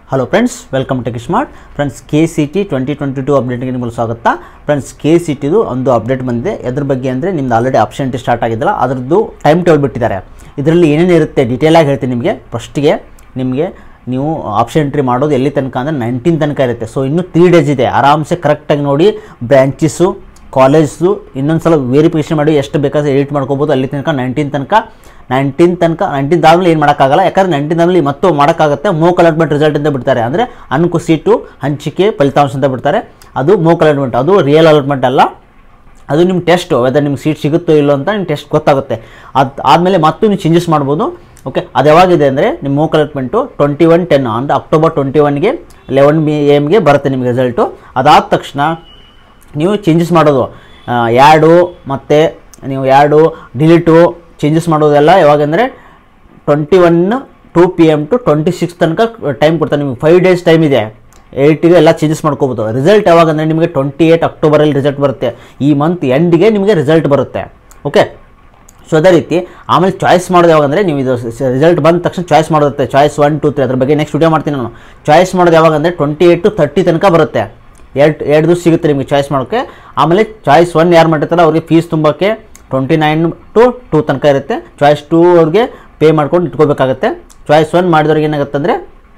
hello friends welcome to smart friends K C T twenty twenty two ಅಪ್ಡೇಟ್ಗೆ ನಿಮಗೆ ಸ್ವಾಗತ friends K C ಟಿದು ಒಂದು update ಬಂದಿದೆ ಎದ್ರ ಬಗ್ಗೆ ಅಂದರೆ ನಿಮ್ದು ಆಲ್ರೆಡಿ ಆಪ್ಷನ್ ಟಿ ಸ್ಟಾರ್ಟ್ ಆಗಿದ್ದಲ್ಲ ಅದರದ್ದು ಟೈಮ್ ಟೇಬಲ್ ಬಿಟ್ಟಿದ್ದಾರೆ ಇದರಲ್ಲಿ ಏನೇನು ಇರುತ್ತೆ ಡೀಟೇಲಾಗಿ ಹೇಳ್ತೀನಿ ನಿಮಗೆ ಫಸ್ಟಿಗೆ ನಿಮಗೆ ನೀವು ಆಪ್ಷನ್ ಎಂಟ್ರಿ ಮಾಡೋದು ಎಲ್ಲಿ ತನಕ ಅಂದರೆ ನೈನ್ಟೀನ್ ತನಕ ಇರುತ್ತೆ ಸೊ ಇನ್ನೂ ತ್ರೀ ಡೇಸ್ ಇದೆ ಆರಾಮ್ಸೆ ಕರೆಕ್ಟಾಗಿ ನೋಡಿ ಬ್ರ್ಯಾಂಚಸ್ಸು ಕಾಲೇಜ್ದು ಇನ್ನೊಂದು ಸಲ ವೆರಿಫಿಕೇಷನ್ ಮಾಡಿ ಎಷ್ಟು ಬೇಕಾದ್ರೆ ಎಡಿಟ್ ಮಾಡ್ಕೋಬೋದು ಅಲ್ಲಿ ತನಕ ನೈನ್ಟೀನ್ ತನಕ ನೈನ್ಟೀನ್ ತನಕ ನೈನ್ಟೀನ್ ಆದಮೇಲೆ ಏನು ಮಾಡೋಕ್ಕಾಗಲ್ಲ ಯಾಕಂದ್ರೆ ನೈನ್ಟೀನ್ ಆದಮೇಲೆ ಮತ್ತು ಮಾಡೋಕ್ಕಾಗುತ್ತೆ ಮೋಕ್ ಅಲಾಟ್ಮೆಂಟ್ ರಿಸಲ್ಟ್ ಅಂತ ಬಿಡ್ತಾರೆ ಅಂದರೆ ಅನ್ಕು ಸೀಟು ಹಂಚಿಕೆ ಫಲಿತಾಂಶ ಅಂತ ಬಿಡ್ತಾರೆ ಅದು ಮೋಕ್ ಅಲಾಟ್ಮೆಂಟ್ ಅದು ರಿಯಲ್ ಅಲಾಟ್ಮೆಂಟ್ ಅಲ್ಲ ಅದು ನಿಮ್ಮ ಟೆಸ್ಟು ವೆದರ್ ನಿಮ್ಗೆ ಸೀಟ್ ಸಿಗುತ್ತೋ ಇಲ್ಲೋ ಅಂತ ನಿಮ್ಮ ಟೆಸ್ಟ್ ಗೊತ್ತಾಗುತ್ತೆ ಅದು ಆದಮೇಲೆ ಮತ್ತು ನೀವು ಚೇಂಜಸ್ ಮಾಡ್ಬೋದು ಓಕೆ ಅದು ಯಾವಾಗಿದೆ ಅಂದರೆ ನಿಮ್ಮ mock allotment twenty one ten ಅಂದರೆ ಅಕ್ಟೋಬರ್ ಟ್ವೆಂಟಿ ಒನ್ಗೆ ಲೆವೆನ್ ಬಿ ಎಮ್ಗೆ ಬರುತ್ತೆ ನಿಮಗೆ ರಿಸಲ್ಟು ಅದಾದ ತಕ್ಷಣ ನೀವು ಚೇಂಜಸ್ ಮಾಡೋದು ಯಾಡು ಮತ್ತು ನೀವು ಯಾಡು ಡಿಲೀಟು ಚೇಂಜಸ್ ಮಾಡೋದೆಲ್ಲ ಯಾವಾಗಂದರೆ twenty one two P M to twenty six ತನಕ ಟೈಮ್ ಕೊಡ್ತಾರೆ ನಿಮಗೆ ಫೈವ್ ಡೇಸ್ ಟೈಮ್ ಇದೆ ಏಯ್ಟಿಗೆ ಎಲ್ಲ ಚೇಂಜಸ್ ಮಾಡ್ಕೋಬೋದು ರಿಸಲ್ಟ್ ಯಾವಾಗ ಅಂದರೆ ನಿಮಗೆ ಟ್ವೆಂಟಿ ಏಯ್ಟ್ ಅಕ್ಟೋಬರಲ್ಲಿ ರಿಸಲ್ಟ್ ಬರುತ್ತೆ ಈ ಮಂತ್ ಎಂಡಿಗೆ ನಿಮಗೆ ರಿಸಲ್ಟ್ ಬರುತ್ತೆ ಓಕೆ ಸೊ ಅದೇ ರೀತಿ ಆಮೇಲೆ ಚಾಯ್ಸ್ ಮಾಡೋದು ಯಾವಾಗ ಅಂದರೆ ನೀವು ಇದು ರಿಸಲ್ಟ್ ಬಂದ ತಕ್ಷಣ ಚಾಯ್ಸ್ ಮಾಡೋರುತ್ತೆ ಚಾಯ್ಸ್ ಒನ್ ಟು ತ್ರೀ ಅದ್ರ ಬಗ್ಗೆ ನೆಕ್ಸ್ಟ್ ವಿಡಿಯೋ ಮಾಡ್ತೀನಿ ನಾನು ಚಾಯ್ಸ್ ಮಾಡೋದು ಯಾವಾಗ ಅಂದರೆ ಟ್ವೆಂಟಿ ಏಯ್ಟ್ ಟು ತರ್ಟಿ ತನಕ ಬರುತ್ತೆ ಎರಡು ಎರಡು ದಿವಸ ಸಿಗುತ್ತೆ ನಿಮಗೆ ಚಾಯ್ಸ್ ಮಾಡೋಕ್ಕೆ ಆಮೇಲೆ ಚಾಯ್ಸ್ ಒನ್ ಯಾರು ಮಾಡಿರ್ತಾರೋ ಅವ್ರಿಗೆ ಫೀಸ್ ತುಂಬೋಕ್ಕೆ ಟ್ವೆಂಟಿ ನೈನ್ ಟು ಟೂ ತನಕ ಇರುತ್ತೆ ಚಾಯ್ಸ್ ಟೂ ಅವ್ರಿಗೆ ಪೇ ಮಾಡ್ಕೊಂಡು ಇಟ್ಕೋಬೇಕಾಗತ್ತೆ ಚಾಯ್ಸ್ ಒನ್ ಮಾಡಿದವ್ರಿಗೆ ಏನಾಗುತ್ತೆ ಅಂದರೆ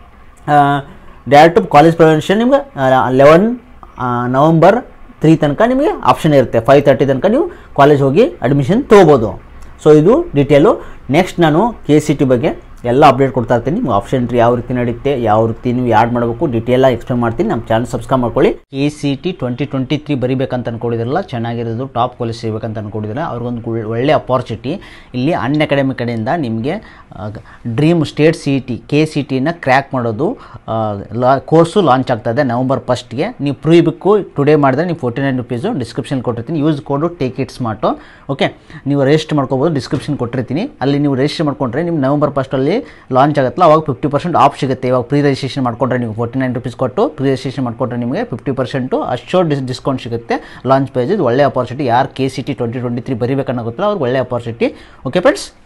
ಡೈರೆಕ್ಟ್ ಕಾಲೇಜ್ ಪ್ರೊವೆನ್ಷನ್ ನಿಮ್ಗೆ ಲೆವೆನ್ ನವಂಬರ್ ತ್ರೀ ತನಕ ನಿಮಗೆ ಆಪ್ಷನ್ ಇರುತ್ತೆ ಫೈವ್ ತರ್ಟಿ ತನಕ ನೀವು ಕಾಲೇಜ್ ಹೋಗಿ ಅಡ್ಮಿಷನ್ ತೊಗೋಬೋದು ಸೊ ಇದು ಡೀಟೇಲು ನೆಕ್ಸ್ಟ್ ನಾನು ಕೆ ಸಿ ಟಿ ಬಗ್ಗೆ ಎಲ್ಲ ಅಪ್ಡೇಟ್ ಕೊಡ್ತಾ ಇರ್ತೀನಿ ನಿಮ್ಗೆ ಆಪ್ಷನ್ ಎಂಟ್ರಿ ಯಾವ ರೀತಿ ನಡೆಯುತ್ತೆ ಯಾವ ರೀತಿ ನೀವು ಯಾಡ್ ಮಾಡಬೇಕು ಡೀಟೇಲಾಗಿ ಎಕ್ಸ್ಪ್ಲೇನ್ ಮಾಡ್ತೀನಿ ನಮ್ಮ ಚಾನಲ್ ಸಬ್ಸ್ಕ್ರೈಬ್ ಮಾಡ್ಕೊಳ್ಳಿ K C T twenty twenty three ಬರಿಬೇಕಂತ ಅನ್ಕೊಂಡಿದ್ರಲ್ಲ ಚೆನ್ನಾಗಿರೋದು ಟಾಪ್ ಕಾಲೇಜ್ ಸಿಗಬೇಕಂತ ಅನ್ಕೊಂಡಿದ್ರೆ ಅವ್ರಿಗೊಂದು ಗುಳ್- ಒಳ್ಳೆ ಅಪಾರ್ಚುನಿಟಿ ಇಲ್ಲಿ ಅನ್ ಅಕಾಡೆಮಿ ಕಡೆಯಿಂದ ನಿಮಗೆ dream state C T K C ಟಿನ ಕ್ರ್ಯಾಕ್ ಮಾಡೋದು ಆ, ಲಾ ಕೋರ್ಸು ಲಾಂಚ್ ಆಗ್ತದೆ ನವಂಬರ್ ಫಸ್ಟ್ಗೆ ನೀವು ಪ್ರೀ ಬುಕ್ಕು ಟುಡೇ ಮಾಡಿದ್ರೆ ನೀವು ಫೋರ್ಟಿ ನೈನ್ ರುಪೀಸು ಡಿಸ್ಕ್ರಿಪ್ಷನ್ ಕೊಟ್ಟಿರ್ತೀನಿ use code take it smart okay ನೀವು ರಿಜಿಸ್ಟರ್ ಮಾಡ್ಕೋಬೋದು ಡಿಸ್ಕ್ರಿಪ್ಷನ್ ಕೊಟ್ಟಿರ್ತೀನಿ ಅಲ್ಲಿ ನೀವು ರಿಜಿಸ್ಟರ್ ಮಾಡ್ಕೊಂಡ್ರೆ ನಿಮ್ಮ ನವಂಬರ್ ಫಸ್ಟಲ್ಲಿ ಲಾಂಚ್ ಆಗುತ್ತಲ್ಲ ಅವಾಗ ಫಿಫ್ಟಿ ಪರ್ಸೆಂಟ್ ಆಫ್ ಸಿಗುತ್ತೆ ಇವಾಗ ಪ್ರೀ ರಿಜಿಸ್ಟ್ರೇಷನ್ ಮಾಡ್ಕೊಂಡ್ರೆ ನೀವು ಫೋರ್ಟಿ ನೈನ್ ರುಪೀಸ್ ಕೊಟ್ಟು ಪ್ರೀ ರಿಜಿಸ್ಟ್ರೇಷನ್ ಮಾಡ್ಕೊಂಡ್ರೆ ನಿಮಗೆ ಫಿಫ್ಟಿ ಪರ್ಸೆಂಟು ಅಷ್ಟೋ ಡಿಸ್ ಡಿಸ್ಕೌಂಟ್ ಸಿಗುತ್ತೆ ಲಾಂಚ್ ಪ್ರೈಸ್ ಇದು ಒಳ್ಳೆ ಅಪಾರ್ಚುನಿಟಿ ಯಾರು K C T twenty twenty three ಬರಿಬೇಕನ್ನೋ ಗೊತ್ತಿಲ್ಲ ಅವ್ರಿಗೆ ಒಳ್ಳೆ ಅಪಾರ್ಚುನಿಟಿ ಓಕೆ ಫ್ರೆಂಡ್ಸ್